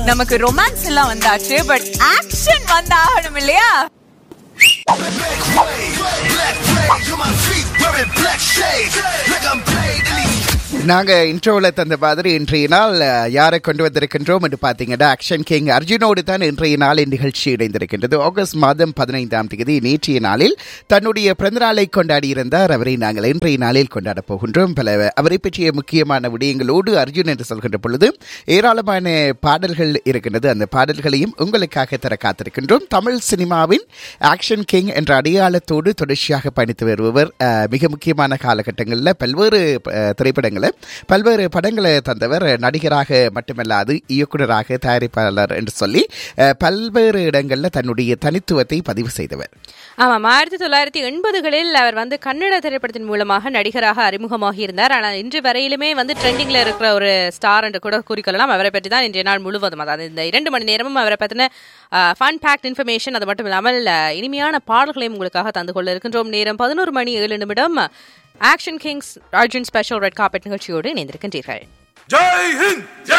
நமக்கு ரொமான்ஸ் எல்லாம் வந்தாச்சு பட் ஆக்ஷன் வந்தாகணும் இல்லையா Black wave, black wave, on my feet wearing black shades, like I'm paid to leave. நாங்க இன்ட்ரோவில் தந்த மாதிரி இன்றைய நாள் அஹ், யாரை கொண்டு வந்திருக்கின்றோம் என்று பார்த்தீங்கன்னா ஆக்ஷன் கிங் அர்ஜுனோடு தான் இன்றைய நாள் நிகழ்ச்சி இணைந்திருக்கின்றது ஆகஸ்ட் மாதம் பதினைந்தாம் தேதி நேற்றைய நாளில் தன்னுடைய பிறந்தநாளை கொண்டாடி இருந்தார் அவரை நாங்கள் இன்றைய நாளில் கொண்டாட போகின்றோம் பல அவரை பற்றிய முக்கியமான விடயங்களோடு அர்ஜுன் என்று சொல்கின்ற பொழுது ஏராளமான பாடல்கள் இருக்கின்றது அந்த பாடல்களையும் உங்களுக்காக தர காத்திருக்கின்றோம் தமிழ் சினிமாவின் ஆக்ஷன் கிங் என்ற அடையாளத்தோடு தொடர்ச்சியாக பயணித்து வருபவர் அஹ், மிக முக்கியமான காலகட்டங்களில் பல்வேறு அஹ், திரைப்படங்களை பல்வேறு படங்களை தந்தவர் நடிகராக மட்டுமல்லாது இயக்குனராக தயாரிப்பாளர் என்று சொல்லி அஹ், பல்வேறு இடங்களில் தன்னுடைய தனித்துவத்தை பதிவு செய்தவர் ஆமாம் ஆயிரத்தி தொள்ளாயிரத்தி எண்பதுகளில் அவர் வந்து கன்னட திரைப்படத்தின் மூலமாக நடிகராக அறிமுகமாகி இருந்தார் ஆனால் இன்று வரையிலுமே வந்து ட்ரெண்டிங்ல இருக்கிற ஒரு ஸ்டார் என்று கூட கூறிக்கொள்ளலாம் அவரை பற்றி தான் இன்றைய நாள் முழுவதும் அதாவது இந்த இரண்டு மணி நேரமும் அவரை பற்றின ஃபன் பேக்ட் இன்ஃபர்மேஷன் அது மட்டும் இல்லாமல் அஹ், இனிமையான பாடல்களையும் உங்களுக்காக தந்து கொள்ள இருக்கின்றோம் நேரம் பதினோரு மணி ஏழு நிமிடம் action kings Arjun special red carpet நிகழ்ச்சியோடு இணைந்திருக்கின்றீர்கள் ஜெய் ஹிந்த்